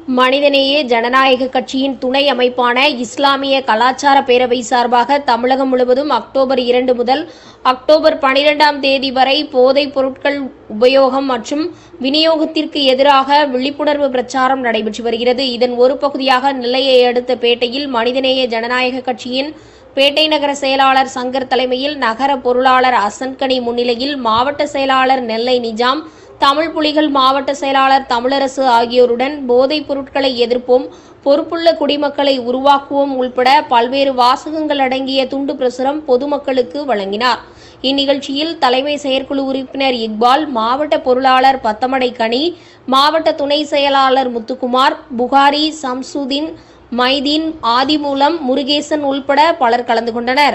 மனிதநேய ஜனநாயக கட்சியின் துணை அமைப்பான இஸ்லாமிய கலாச்சார பேரவை சார்பாக தமிழகம் முழுவதும் அக்டோபர் இரண்டு முதல் அக்டோபர் பனிரெண்டாம் தேதி வரை போதைப் பொருட்கள் உபயோகம் மற்றும் விநியோகத்திற்கு எதிராக விழிப்புணர்வு பிரச்சாரம் நடைபெற்று வருகிறது இதன் ஒரு பகுதியாக நெல்லையை அடுத்த பேட்டையில் மனிதநேய ஜனநாயக கட்சியின் பேட்டை நகர செயலாளர் சங்கர் தலைமையில் நகர பொருளாளர் அசன்கனி முன்னிலையில் மாவட்ட செயலாளர் நெல்லை நிஜாம் தமிழ் புலிகள் மாவட்ட செயலாளர் தமிழரசு ஆகியோருடன் போதைப் பொருட்களை எதிர்ப்போம் பொறுப்புள்ள குடிமக்களை உருவாக்குவோம் உள்பட பல்வேறு வாசகங்கள் அடங்கிய துண்டு பிரசுரம் பொதுமக்களுக்கு வழங்கினார் இந்நிகழ்ச்சியில் தலைமை செயற்குழு உறுப்பினர் இக்பால் மாவட்ட பொருளாளர் பத்தமடை கனி மாவட்ட துணை செயலாளர் முத்துக்குமார் புகாரி சம்சுதீன் மைதீன் ஆதிமூலம் முருகேசன் உள்பட பலர் கலந்து கொண்டனர்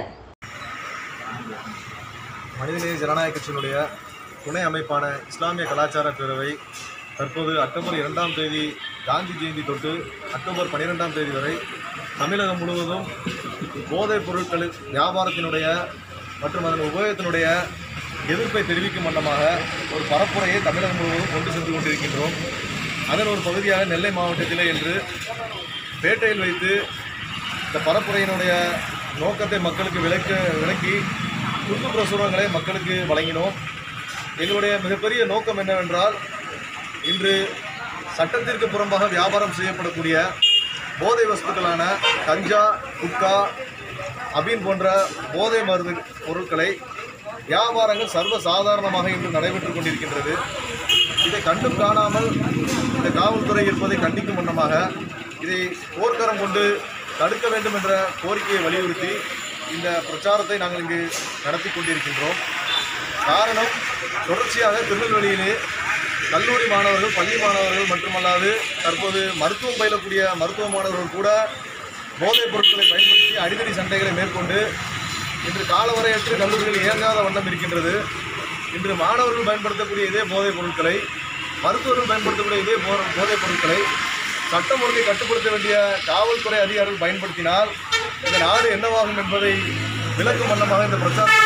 மனிதநேய ஜனநாயக கட்சியினுடைய துணை அமைப்பான இஸ்லாமிய கலாச்சார பேரவை தற்போது அக்டோபர் இரண்டாம் தேதி காந்தி ஜெயந்தி தொட்டு அக்டோபர் பன்னிரெண்டாம் தேதி வரை தமிழகம் முழுவதும் போதைப் பொருட்கள் வியாபாரத்தினுடைய மற்றும் அதன் உபயோகத்தினுடைய எதிர்ப்பை தெரிவிக்கும் வண்ணமாக ஒரு பரப்புரையை தமிழகம் முழுவதும் கொண்டு சென்று கொண்டிருக்கின்றோம் அதன் ஒரு பகுதியாக நெல்லை மாவட்டத்திலே இன்று பேட்டையில் வைத்து இந்த பரப்புரையினுடைய நோக்கத்தை மக்களுக்கு விளக்க விளக்கி துண்டு பிரசுரங்களை மக்களுக்கு வழங்கினோம் எங்களுடைய மிகப்பெரிய நோக்கம் என்னவென்றால் இன்று சட்டத்திற்கு புறம்பாக வியாபாரம் செய்யப்படக்கூடிய போதை வஸ்துக்களான கஞ்சா குட்கா அபீன் போன்ற போதை மருந்து பொருட்களை வியாபாரங்கள் சர்வ சாதாரணமாக இன்று நடைபெற்றுக் கொண்டிருக்கின்றது இதை கண்டும் காணாமல் இந்த காவல்துறை இருப்பதை கண்டிக்கும் வண்ணமாக இதை போர்க்கரம் கொண்டு தடுக்க வேண்டும் என்ற கோரிக்கையை வலியுறுத்தி இந்த பிரச்சாரத்தை நாங்கள் இங்கு நடத்தி கொண்டிருக்கின்றோம் காரணம் தொடர்ச்சியாக திருநெல்வேலியிலே கல்லூரி மாணவர்கள் பள்ளி மாணவர்கள் மட்டுமல்லாது தற்போது மருத்துவம் பயிலக்கூடிய மருத்துவ மாணவர்கள் கூட போதைப் பொருட்களை பயன்படுத்தி அடிதடி சண்டைகளை மேற்கொண்டு இன்று காலவரையற்று கல்லூரிகள் இயங்காத வண்ணம் இருக்கின்றது இன்று மாணவர்கள் பயன்படுத்தக்கூடிய இதே போதைப் பொருட்களை மருத்துவர்கள் பயன்படுத்தக்கூடிய இதே போ போதைப் பொருட்களை சட்டம் ஒழுங்கை கட்டுப்படுத்த வேண்டிய காவல்துறை அதிகாரிகள் பயன்படுத்தினால் இந்த நாடு என்னவாகும் என்பதை விளக்கும் வண்ணமாக இந்த பிரச்சாரத்தை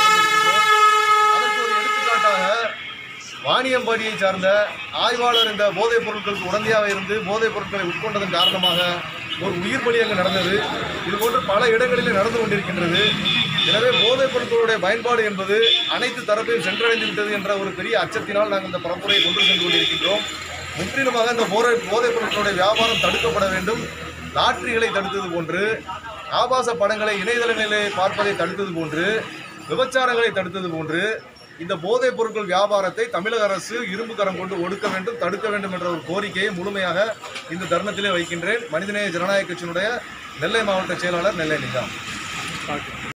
அதற்கு ஒரு எடுத்துக்காட்டாக வாணியம்பாடியை சார்ந்த ஆய்வாளர் இந்த போதைப் பொருட்களுக்கு உடந்தையாக இருந்து போதைப் பொருட்களை உட்கொண்டதன் காரணமாக ஒரு உயிர் பலி அங்கு நடந்தது இது போன்று பல இடங்களிலே நடந்து கொண்டிருக்கின்றது எனவே போதைப் பொருட்களுடைய பயன்பாடு என்பது அனைத்து தரப்பையும் சென்றடைந்து விட்டது என்ற ஒரு பெரிய அச்சத்தினால் நாங்கள் இந்த பரப்புரையை கொண்டு சென்று கொண்டிருக்கின்றோம் முற்றிலுமாக இந்த போதை போதைப் பொருட்களுடைய வியாபாரம் தடுக்கப்பட வேண்டும் லாட்டரிகளை தடுத்தது போன்று ஆபாச படங்களை இணையதளங்களிலே பார்ப்பதை தடுத்தது போன்று விபச்சாரங்களை தடுத்தது போன்று இந்த போதைப் பொருட்கள் வியாபாரத்தை தமிழக அரசு இரும்பு கரம் கொண்டு ஒடுக்க வேண்டும் தடுக்க வேண்டும் என்ற ஒரு கோரிக்கையை முழுமையாக இந்த தருணத்திலே வைக்கின்றேன் மனிதநேய ஜனநாயக கட்சியினுடைய நெல்லை மாவட்ட செயலாளர் நெல்லை நிஜாம்